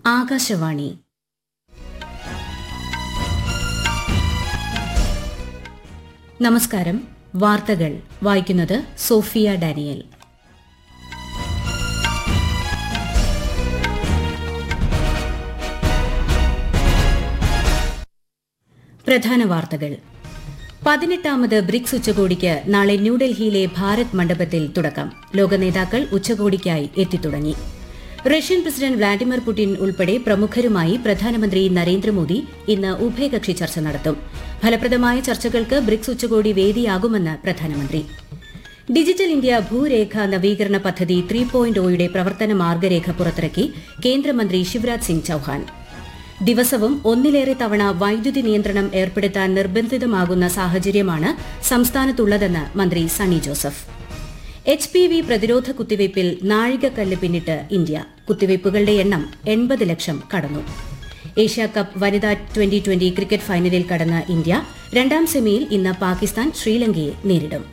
ആകാശവാണി നമസ്കാരം വാർത്തകൾ വായിക്കുന്നത് സോഫിയ ഡാനിയൽ പ്രധാന വാർത്തകൾ പതിനെട്ടാമത് ബ്രിക്സ് ഉച്ചകോടിക്ക് നാളെ ന്യൂഡൽഹിയിലെ ഭാരത് മണ്ഡപത്തിൽ തുടക്കം ലോക നേതാക്കൾ ഉച്ചകോടിക്കായി എത്തിത്തുടങ്ങി റഷ്യൻ പ്രസിഡന്റ് വ്ളാഡിമിർ പുടിൻ ഉൾപ്പെടെ പ്രമുഖരുമായി പ്രധാനമന്ത്രി നരേന്ദ്രമോദി ഇന്ന് ഉഭയകക്ഷി ചർച്ച നടത്തും ഫലപ്രദമായ ചർച്ചകൾക്ക് ബ്രിക്സ് ഉച്ചകോടി വേദിയാകുമെന്ന് പ്രധാനമന്ത്രി ഡിജിറ്റൽ ഇന്ത്യ ഭൂരേഖ നവീകരണ പദ്ധതി ത്രീ പോയിന്റ് ഒയുടെ പ്രവർത്തന മാർഗരേഖ പുറത്തിറക്കി കേന്ദ്രമന്ത്രി ശിവരാജ് സിംഗ് ചൌഹാൻ ദിവസവും ഒന്നിലേറെ തവണ വൈദ്യുതി നിയന്ത്രണം ഏർപ്പെടുത്താൻ നിർബന്ധിതമാകുന്ന സാഹചര്യമാണ് സംസ്ഥാനത്തുള്ളതെന്ന് മന്ത്രി Sunny Joseph H P V പ്രതിരോധ കുത്തിവയ്പിൽ നാഴികക്കല്ല് പിന്നിട്ട് ഇന്ത്യ കുത്തിവയ്പ്പുകളുടെ എണ്ണം എൺപത് ലക്ഷം കടന്നു ഏഷ്യാകപ്പ് വനിതാ ട്വന്റി ട്വന്റി ക്രിക്കറ്റ് ഫൈനലിൽ കടന്ന ഇന്ത്യ രണ്ടാം സെമിയിൽ ഇന്ന് പാകിസ്ഥാൻ ശ്രീലങ്കയെ നേരിടും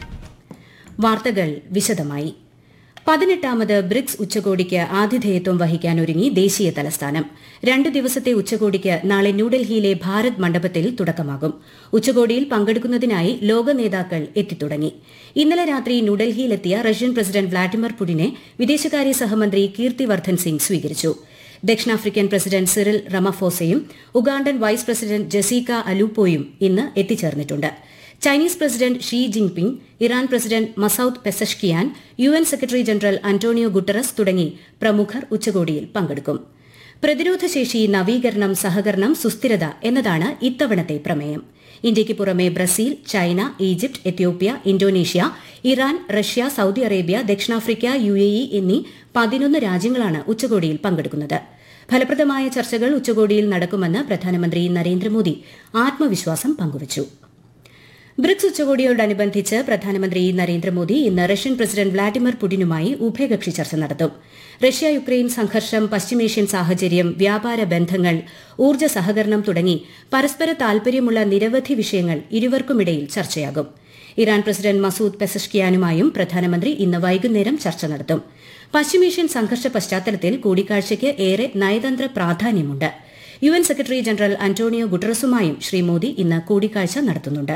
വാർത്തകൾ വിശദമായി പതിനെട്ടാമത് ബ്രിക്സ് ഉച്ചകോടിക്ക് ആതിഥേയത്വം വഹിക്കാനൊരുങ്ങി ദേശീയ തലസ്ഥാനം രണ്ടു ദിവസത്തെ ഉച്ചകോടിക്ക് നാളെ ന്യൂഡൽഹിയിലെ ഭാരത് മണ്ഡപത്തിൽ തുടക്കമാകും ഉച്ചകോടിയിൽ പങ്കെടുക്കുന്നതിനായി ലോക നേതാക്കൾ എത്തിത്തുടങ്ങി ഇന്നലെ രാത്രി ന്യൂഡൽഹിയിലെത്തിയ റഷ്യൻ പ്രസിഡന്റ് വ്ളാഡിമിർ പുടിനെ വിദേശകാര്യ സഹമന്ത്രി കീർത്തിവർദ്ധൻ സിംഗ് സ്വീകരിച്ചു ദക്ഷിണാഫ്രിക്കൻ പ്രസിഡന്റ് സിറിൽ റമഫോസയും ഉഗാണ്ടൻ വൈസ് പ്രസിഡന്റ് ജസീക അലൂപ്പോയും ഇന്ന് എത്തിച്ചേർന്നിട്ടുണ്ട് Chinese president Xi Jinping Iran president Masoud Pezeshkian U N secretary general Antonio Guterres തുടങ്ങി പ്രമുഖർ ഉച്ചകോടിയിൽ പങ്കെടുക്കും പ്രതിരോധശേഷി നവീകരണം സഹകരണം സുസ്ഥിരത എന്നതാണ് ഇത്തവണത്തെ പ്രമേയം ഇന്ത്യയ്ക്ക് പുറമെ Brazil China Egypt Ethiopia Indonesia Iran Russia Saudi Arabia ദക്ഷിണാഫ്രിക്ക യു എ ഇ എന്നീ പതിനൊന്ന് രാജ്യങ്ങളാണ് ഉച്ചകോടിയിൽ പങ്കെടുക്കുന്നത് ഫലപ്രദമായ ചർച്ചകൾ ഉച്ചകോടിയിൽ നടക്കുമെന്ന് പ്രധാനമന്ത്രി നരേന്ദ്രമോദി ആത്മവിശ്വാസം പങ്കുവച്ചു ബ്രിക്സ് ഉച്ചകോടിയോടനുബന്ധിച്ച് പ്രധാനമന്ത്രി നരേന്ദ്രമോദി ഇന്ന് റഷ്യൻ പ്രസിഡന്റ് വ്ളാഡിമിർ പുടിനുമായി ഉഭയകക്ഷി ചർച്ച നടത്തും റഷ്യ യുക്രൈൻ സംഘർഷം പശ്ചിമേഷ്യൻ സാഹചര്യം വ്യാപാര ബന്ധങ്ങൾ ഊർജ്ജ സഹകരണം തുടങ്ങി പരസ്പര താൽപര്യമുള്ള നിരവധി വിഷയങ്ങൾ ഇരുവർക്കുമിടയിൽ ചർച്ചയാകും ഇറാൻ പ്രസിഡന്റ് മസൂദ് പെസഷ്കിയാനുമായും പ്രധാനമന്ത്രി ഇന്ന് വൈകുന്നേരം ചർച്ച നടത്തും പശ്ചിമേഷ്യൻ സംഘർഷ പശ്ചാത്തലത്തിൽ കൂടിക്കാഴ്ചയ്ക്ക് ഏറെ നയതന്ത്ര പ്രാധാന്യമുണ്ട് യു എൻ സെക്രട്ടറി ജനറൽ അന്റോണിയോ ഗുട്ടറസുമായും ശ്രീ മോദി ഇന്ന് കൂടിക്കാഴ്ച നടത്തുന്നുണ്ട്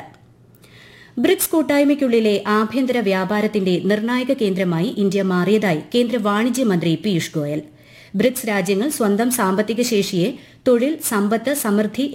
ബ്രിക്സ് കൂട്ടായ്മയ്ക്കുള്ളിലെ ആഭ്യന്തര വ്യാപാരത്തിന്റെ നിർണായക കേന്ദ്രമായി ഇന്ത്യ മാറിയതായി കേന്ദ്ര വാണിജ്യ മന്ത്രി പീയൂഷ് ഗോയൽ ബ്രിക്സ് രാജ്യങ്ങൾ സ്വന്തം സാമ്പത്തിക ശേഷിയെ തൊഴിൽ സമ്പത്ത് സമൃദ്ധി